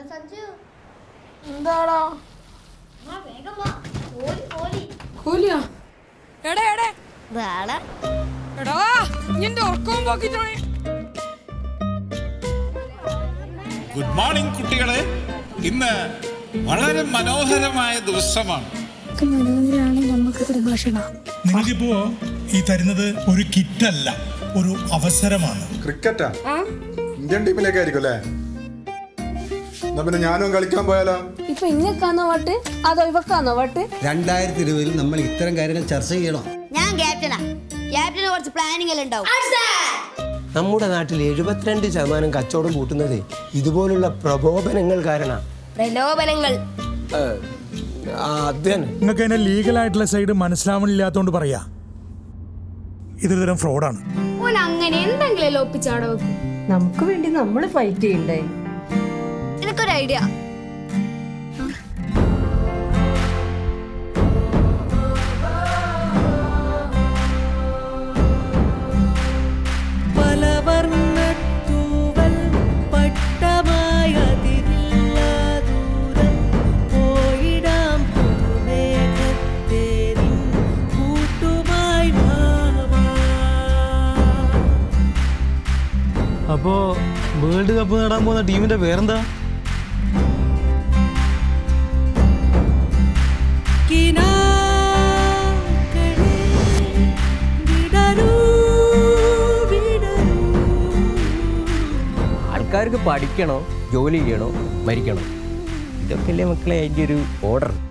സഞ്ജു എന്താടാ ആ വേഗം വാ കോലി കോലി കൂലിയാ എടേ എടേ വേള എടാ നിന്റെ ഉറക്കവും പോക്കിട്ടോണേ ഗുഡ് മോർണിംഗ് കുട്ടികളെ ഇന്ന് വളരെ മനോഹരമായ ദിവസമാണ് മനോഹരാണ് നമുക്ക് പ്രഭാഷണ നിങ്ങൾക്കിപ്പോ ഈ തരുന്നത് ഒരു കിറ്റല്ല ഒരു അവസരമാണ് ക്രിക്കറ്റാ ഇന്ത്യൻ ടീമിലേക്കായിരിക്കും അല്ലേ എന്നാ പിന്നെ ഞാനും കളിക്കാൻ പോയാലോ ഇപ്പൊ ഇങ്ങക്കാന്നോ വട്ട് അതോ ഇവക്കാന്നോ വട്ട് രണ്ടായിരത്തി ഇരുപതിൽ നമ്മൾ ഇത്തരം കാര്യങ്ങൾ ചർച്ച ചെയ്യണം ഞാൻ ക്യാപ്റ്റനാ ക്യാപ്റ്റന് കുറച്ച് പ്ലാനിങ് എല്ലാം ഉണ്ടാവും നമ്മുടെ നാട്ടിൽ എഴുപത്തിരണ്ട് ശതമാനം കച്ചവടം കൂട്ടുന്നത് ഇതുപോലുള്ള പ്രകോപനങ്ങൾ കാരണം പ്രലോഭനങ്ങൾ അത് തന്നെ നിങ്ങൾക്ക് അതിന്റെ ലീഗൽ ആയിട്ടുള്ള സൈഡ് മനസ്സിലാവണില്ലാത്തോണ്ട് പറയാ ഇതൊരു തരം ഫ്രോഡാണ് ഓൻ അങ്ങനെ എന്തെങ്കിലും ഒപ്പിച്ചാടോ നമുക്ക് വേണ്ടി നമ്മൾ ഫൈറ്റ് ചെയ്യണ്ടേ എനിക്കൊരു ഐഡിയ പലവർണ്ണത്തൂവൽ പട്ടമായ ദൂരം പോയിടാം പുതുമേഘത്തേരിൻ കൂട്ടുമായി ഭാവാ അപ്പോ വേൾഡ് കപ്പ് നേടാൻ പോകുന്ന ടീമിന്റെ പേരെന്താ കിനാക്കളെ വിടരൂ വിടരൂ ആൾക്കാർക്ക് പഠിക്കണോ ജോലി ചെയ്യണോ മരിക്കണോ ഇതൊക്കെയല്ലേ മക്കളെ അതിൻ്റെ ഒരു ഓർഡർ